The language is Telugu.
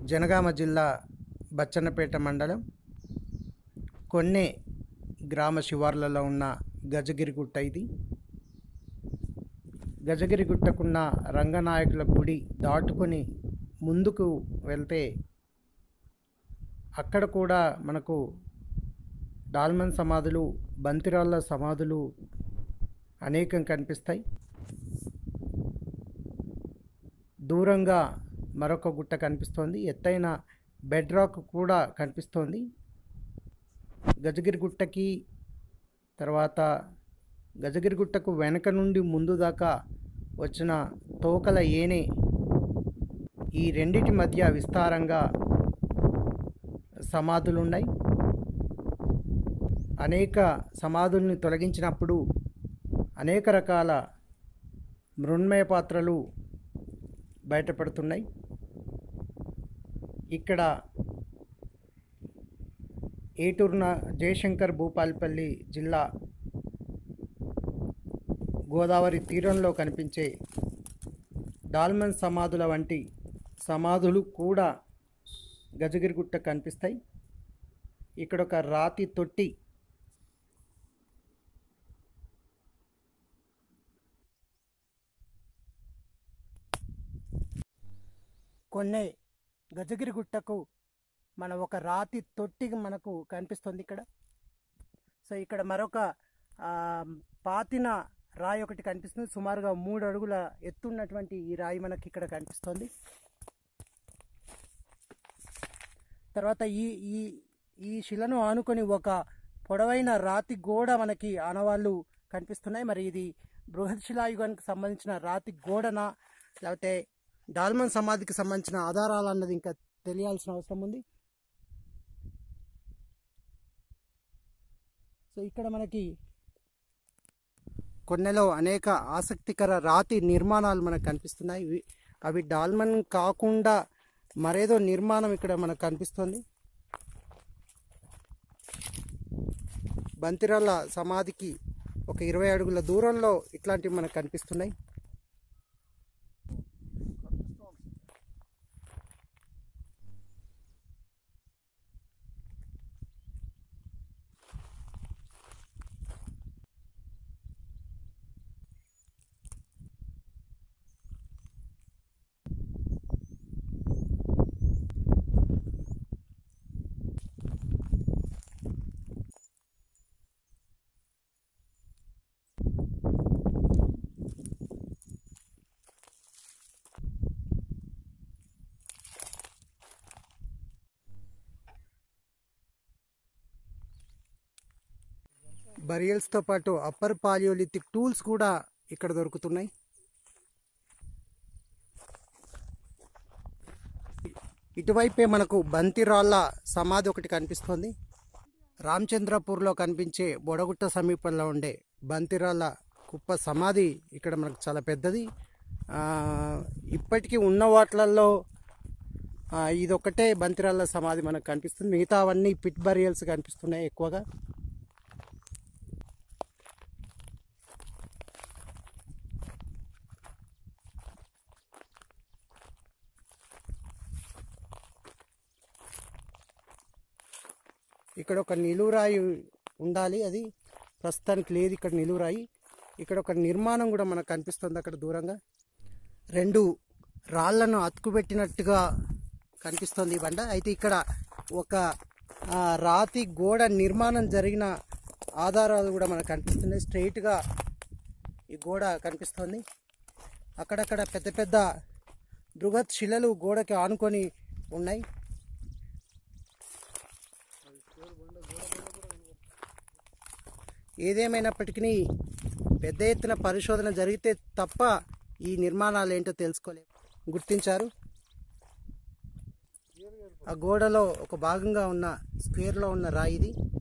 జనగామ జిల్లా బచ్చన్నపేట మండలం కొన్నే గ్రామ శివార్లలో ఉన్న గజగిరిగుట్ట ఇది గజగిరిగుట్టకున్న రంగనాయకుల గుడి దాటుకొని ముందుకు వెళ్తే అక్కడ కూడా మనకు డాల్మన్ సమాధులు బంతిరాళ్ళ సమాధులు అనేకం కనిపిస్తాయి దూరంగా మరొక గుట్ట కనిపిస్తోంది ఎత్తైన బెడ్ రాక్ కూడా కనిపిస్తోంది గజగిరి గుట్టకి తర్వాత గజగిరి గుట్టకు వెనక నుండి ముందు దాకా వచ్చిన తోకల ఏనే ఈ రెండిటి మధ్య విస్తారంగా సమాధులు ఉన్నాయి అనేక సమాధుల్ని తొలగించినప్పుడు అనేక రకాల మృణ్మయ పాత్రలు బయటపడుతున్నాయి ఇక్కడ ఏటూరున జయశంకర్ భూపాలపల్లి జిల్లా గోదావరి తీరంలో కనిపించే డాల్మన్ సమాధుల వంటి సమాధులు కూడా గజగిరిగుట్ట కనిపిస్తాయి ఇక్కడ ఒక రాతి తొట్టి కొన్ని గజగిరి గుట్టకు మన ఒక రాతి తొట్టి మనకు కనిపిస్తుంది ఇక్కడ సో ఇక్కడ మరొక ఆ, పాతిన రాయి ఒకటి కనిపిస్తుంది సుమారుగా మూడు అడుగుల ఎత్తున్నటువంటి ఈ రాయి మనకి ఇక్కడ కనిపిస్తుంది తర్వాత ఈ ఈ ఈ శిలను ఆనుకొని ఒక పొడవైన రాతి గోడ మనకి ఆనవాళ్ళు కనిపిస్తున్నాయి మరి ఇది బృహత్ శిలాయుగానికి సంబంధించిన రాతి గోడనా లేకపోతే డాల్మన్ సమాధికి సంబంధించిన ఆధారాలు అన్నది ఇంకా తెలియాల్సిన అవసరం ఉంది సో ఇక్కడ మనకి కొన్నెలో అనేక ఆసక్తికర రాతి నిర్మాణాలు మనకు కనిపిస్తున్నాయి ఇవి- అవి డాల్మన్ కాకుండా మరేదో నిర్మాణం ఇక్కడ మనకు కనిపిస్తుంది బంతిరాల సమాధికి ఒక ఇరవై అడుగుల దూరంలో ఇట్లాంటివి మనకు కనిపిస్తున్నాయి బరియల్స్తో పాటు అప్పర్ పాలియోలిథిక్ టూల్స్ కూడా ఇక్కడ దొరుకుతున్నాయి ఇటువైపే మనకు బంతిరాళ్ళ సమాధి ఒకటి కనిపిస్తుంది రామచంద్రపూర్లో కనిపించే బొడగుట్ట సమీపంలో ఉండే బంతిరాళ్ళ కుప్ప సమాధి ఇక్కడ మనకు చాలా పెద్దది ఆ, ఇప్పటికీ ఉన్న వాటిలలో ఆ, ఇదొక్కటే బంతిరాళ్ళ సమాధి మనకు కనిపిస్తుంది మిగతా అవన్నీ పిట్ బరియల్స్ కనిపిస్తున్నాయి ఎక్కువగా ఇక్కడ ఒక నిలువురాయి ఉండాలి అది ప్రస్తుతానికి లేదు ఇక్కడ నిలువురాయి ఇక్కడ ఒక నిర్మాణం కూడా మనకు కనిపిస్తుంది అక్కడ దూరంగా రెండు రాళ్లను అతుకుపెట్టినట్టుగా కనిపిస్తుంది ఈ బండ అయితే ఇక్కడ ఒక ఆ, రాతి గోడ నిర్మాణం జరిగిన ఆధారాలు కూడా మనకు కనిపిస్తున్నాయి స్ట్రైట్గా ఈ గోడ కనిపిస్తుంది అక్కడక్కడ పెద్ద పెద్ద బృహత్ శిలలు గోడకి ఆనుకొని ఉన్నాయి ఏదేమైనప్పటికీ పెద్ద ఎత్తున పరిశోధన జరిగితే తప్ప ఈ నిర్మాణాలు ఏంటో తెలుసుకోలేము గుర్తించారు ఆ గోడలో ఒక భాగంగా ఉన్న స్క్వేర్లో ఉన్న రాయి ఇది